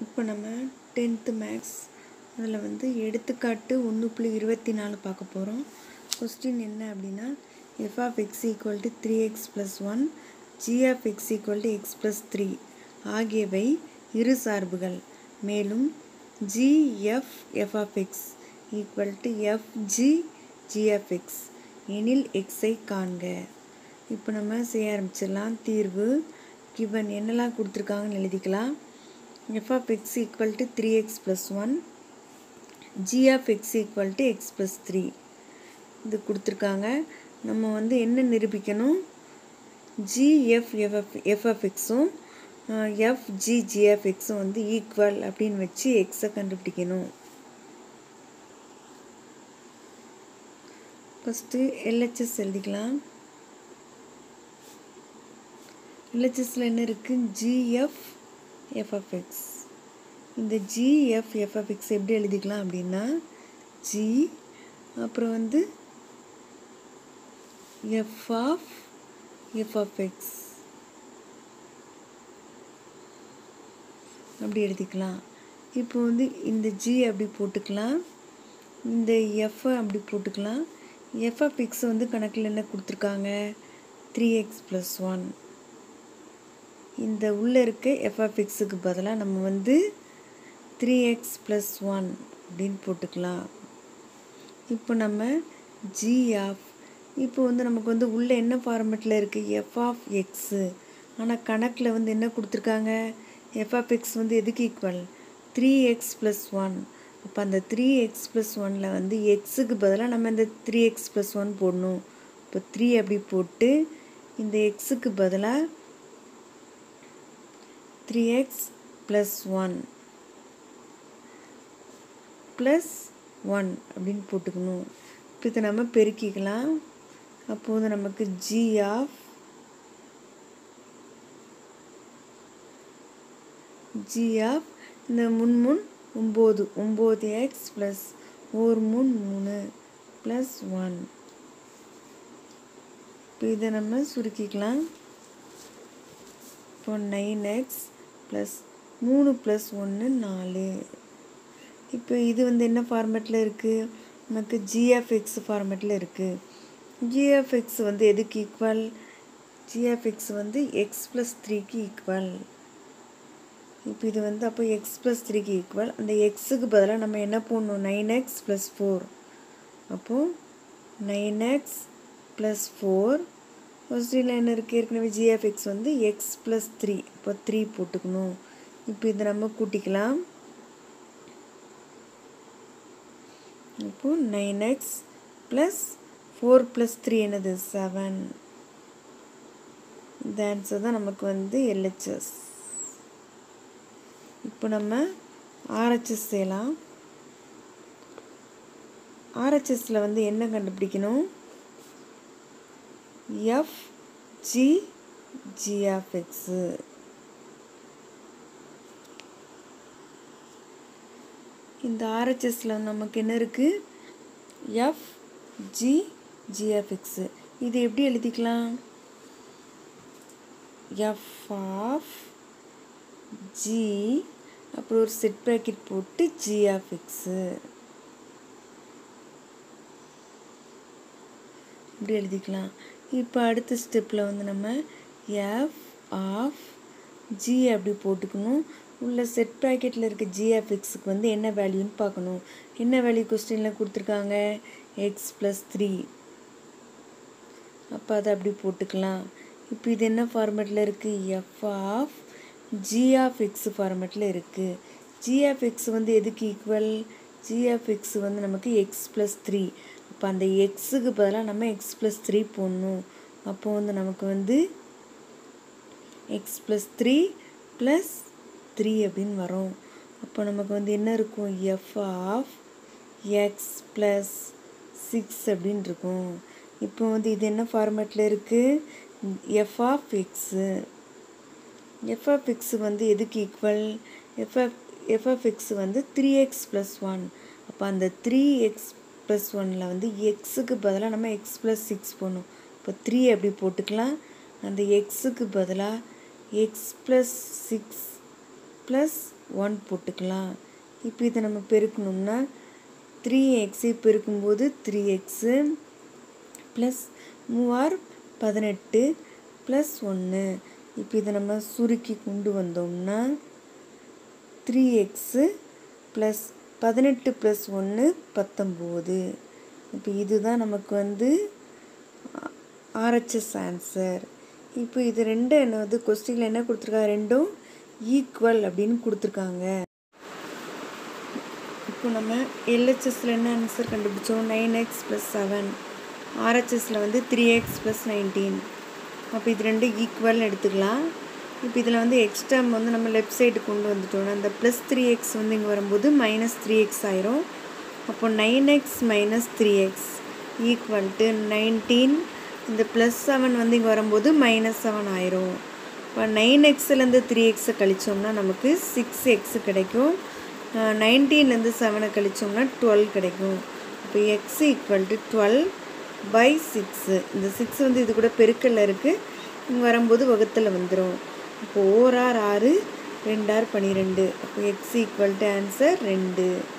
இப்போ நம்ம tenth maths அதில் வந்து எடுத்துக்காட்டு ஒன்று புள்ளி இருபத்தி நாலு பார்க்க போகிறோம் கொஸ்டின் என்ன அப்படின்னா f of x equal to three x plus one g of x equal to x plus three ஆகியவை இரு சார்புகள் மேலும் g f f of x equal to f g g of x எனில் எக்ஸை காண்க இப்போ நம்ம செய்ய ஆரம்பிச்சிடலாம் தீர்வு கிவன் என்னெல்லாம் கொடுத்துருக்காங்கன்னு எழுதிக்கலாம் f of x equal to three x plus one g of x equal to x plus three இது கொடுத்துருக்காங்க நம்ம வந்து என்ன நிரூபிக்கணும் ஜிஎஃப் எஃப்எஃப் எஃப்எஃப்எக்ஸும் எஃப் ஜி ஜிஎஃப்எக்ஸும் வந்து ஈக்குவல் அப்படின்னு வச்சு எக்ஸை கண்டுபிடிக்கணும் ஃபஸ்ட்டு எல்ஹெச்எஸ் எழுதிக்கலாம் எல்ஹெச்எஸில் என்ன இருக்குது ஜிஎஃப் எஃப்எஃப்எக்ஸ் இந்த ஜிஎஃப் எஃப்எஃப்எக்ஸ் எப்படி எழுதிக்கலாம் அப்படின்னா ஜி அப்புறம் வந்து எஃப் ஆஃப் எஃப்எஃப்எக்ஸ் அப்படி எழுதிக்கலாம் இப்போ வந்து இந்த ஜி அப்படி போட்டுக்கலாம் இந்த எஃப் அப்படி போட்டுக்கலாம் எஃப்எஃப்எக்ஸ் வந்து கணக்கில் என்ன கொடுத்துருக்காங்க த்ரீ எக்ஸ் ப்ளஸ் ஒன் இந்த உள்ளே இருக்க எஃப்எஃப்எக்ஸுக்கு பதிலாக நம்ம வந்து த்ரீ எக்ஸ் ப்ளஸ் ஒன் அப்படின்னு போட்டுக்கலாம் இப்போ நம்ம ஜி ஆஃப் இப்போ வந்து நமக்கு வந்து உள்ளே என்ன ஃபார்மெட்டில் இருக்குது எஃப் ஆஃப் எக்ஸு ஆனால் கணக்கில் வந்து என்ன கொடுத்துருக்காங்க எஃப் ஆஃப் எக்ஸ் வந்து எதுக்கு equal three x plus one அப்போ அந்த த்ரீ எக்ஸ் ப்ளஸ் ஒனில் வந்து எக்ஸுக்கு பதிலாக நம்ம இந்த த்ரீ எக்ஸ் ப்ளஸ் ஒன் போடணும் இப்போ த்ரீ அப்படி போட்டு இந்த எக்ஸுக்கு பதிலாக three x plus one plus one அப்படின்னு போட்டுக்கணும் இப்போ இதை நம்ம பெருக்கிக்கலாம் அப்போது நமக்கு ஜி ஆஃப் ஜி ஆஃப் இந்த முன் முன் ஒம்பது ஒம்பது எக்ஸ் ப்ளஸ் ஒரு மூணு மூணு ப்ளஸ் ஒன் இப்போ இதை நம்ம சுருக்கிக்கலாம் இப்போ நைன் எக்ஸ் ப்ளஸ் மூணு ப்ளஸ் ஒன்று நாலு இப்போ இது வந்து என்ன ஃபார்மேட்டில் இருக்குது நமக்கு ஜிஎஃப்எக்ஸ் ஃபார்மேட்டில் இருக்குது ஜிஎஃப்எக்ஸ் வந்து எதுக்கு ஈக்குவல் ஜிஎஃப்எக்ஸ் வந்து எக்ஸ் ப்ளஸ் த்ரீக்கு ஈக்குவல் இப்போ இது வந்து அப்போ எக்ஸ் ப்ளஸ் த்ரீக்கு ஈக்குவல் அந்த எக்ஸுக்கு பதிலாக நம்ம என்ன போடணும் நைன் எக்ஸ் ப்ளஸ் ஃபோர் அப்போது நைன் எக்ஸ் ப்ளஸ் ஃபோர் ஃபஸ்ட்டில் என்ன இருக்குது ஏற்கனவே ஜிஎஃப்எக்ஸ் வந்து எக்ஸ் ப்ளஸ் த்ரீ இப்போ த்ரீ போட்டுக்கணும் இப்போ இதை நம்ம கூட்டிக்கலாம் இப்போ nine x plus four plus three என்னது செவன் இந்த ஆன்சர் தான் நமக்கு வந்து எல்ஹெச்எஸ் இப்போ நம்ம ஆர்ஹெச்எஸ் செய்யலாம் ஆர்ஹெச்எஸில் வந்து என்ன கண்டுபிடிக்கணும் எஃப் ஜி ஜிஎஃப்எக்ஸு இந்த ஆர்ஹெச்எஸில் நமக்கு என்ன இருக்குது எஃப் ஜி ஜிஎஃப்எக்ஸு இது எப்படி எழுதிக்கலாம் எஃப் ஆஃப் ஜி அப்புறம் ஒரு செட் ப்ராக்கெட் போட்டு ஜி ஆஃப் எக்ஸு இப்படி எழுதிக்கலாம் இப்போ அடுத்த ஸ்டெப்பில் வந்து நம்ம எஃப் ஆஃப் ஜி அப்படி போட்டுக்கணும் உள்ள செட் ப்ராக்கெட்டில் இருக்க ஜிஎஃப்எக்ஸுக்கு வந்து என்ன வேல்யூன்னு பார்க்கணும் என்ன வேல்யூ கொஸ்டினில் கொடுத்துருக்காங்க எக்ஸ் ப்ளஸ் த்ரீ அப்போ அதை அப்படி போட்டுக்கலாம் இப்போ இது என்ன ஃபார்மேட்டில் இருக்குது f of g of x ஃபார்மேட்டில் இருக்குது ஜி ஆஃப் எக்ஸ் வந்து எதுக்கு ஈக்குவல் ஜி ஆஃப் எக்ஸ் வந்து நமக்கு எக்ஸ் ப்ளஸ் த்ரீ அப்போ அந்த எக்ஸுக்கு பதிலாக நம்ம எக்ஸ் ப்ளஸ் த்ரீ போடணும் அப்போ வந்து நமக்கு வந்து x plus three plus three அப்படின்னு வரும் அப்போ நமக்கு வந்து என்ன இருக்கும் f of x plus six அப்படின்னு இருக்கும் இப்போ வந்து இது என்ன ஃபார்மேட்டில் இருக்குது f of x ff x வந்து எதுக்கு ஈக்குவல் எஃப்எஃப் எஃப்எஃப் எக்ஸ் வந்து த்ரீ எக்ஸ் ப்ளஸ் ஒன் அப்போ அந்த த்ரீ எக்ஸ் ப்ளஸ் ஒனில் வந்து எக்ஸுக்கு பதிலாக நம்ம எக்ஸ் ப்ளஸ் சிக்ஸ் போடணும் இப்போ த்ரீ அப்படி போட்டுக்கலாம் அந்த எக்ஸுக்கு பதிலாக x plus six plus one போட்டுக்கலாம் இப்போ இதை நம்ம பெருக்கணும்னா த்ரீ எக்ஸை பெருக்கும்போது த்ரீ எக்ஸு ப்ளஸ் மூவார் பதினெட்டு ப்ளஸ் ஒன்று இப்போ இதை நம்ம சுருக்கி கொண்டு வந்தோம்னா த்ரீ எக்ஸு ப்ளஸ் பதினெட்டு ப்ளஸ் ஒன்று பத்தொம்போது இப்போ இதுதான் நமக்கு வந்து ஆர்ஹெச்எஸ் ஆன்சர் இப்போ இது ரெண்டும் என்ன வந்து கொஸ்டினில் என்ன கொடுத்துருக்காங்க ரெண்டும் ஈக்குவல் அப்படின்னு கொடுத்துருக்காங்க இப்போ நம்ம எல்ஹெச்எஸில் என்ன ஆன்சர் கண்டுபிடிச்சோம் நைன் எக்ஸ் ப்ளஸ் செவன் ஆர்ஹெச்எஸில் வந்து த்ரீ எக்ஸ் ப்ளஸ் நைன்டீன் அப்போ இது ரெண்டும் ஈக்குவல்னு எடுத்துக்கலாம் இப்போ இதில் வந்து எக்ஸ்ட்ரா வந்து நம்ம லெஃப்ட் சைடு கொண்டு வந்துட்டோம் அந்த ப்ளஸ் த்ரீ எக்ஸ் வந்து இங்கே வரும்போது மைனஸ் த்ரீ எக்ஸ் ஆயிரும் அப்போ nine x minus three x equal to nineteen இந்த ப்ளஸ் செவன் வந்து இங்கே வரும்போது மைனஸ் செவன் ஆயிரும் இப்போ நைன் எக்ஸ்லேருந்து த்ரீ எக்ஸை கழிச்சோம்னா நமக்கு சிக்ஸ் எக்ஸ் கிடைக்கும் நைன்டீன்லேருந்து செவனை கழிச்சோம்னா டுவெல் கிடைக்கும் இப்போ x equal to twelve by six இந்த சிக்ஸ் வந்து இது கூட பெருக்கல்ல இருக்குது இங்கே வரும்போது வகுத்தில் வந்துடும் இப்போ ஓர் ஆர் ஆறு ரெண்டார் பன்னிரெண்டு அப்போ எக்ஸ் ஈக்குவல் டு ஆன்சர் ரெண்டு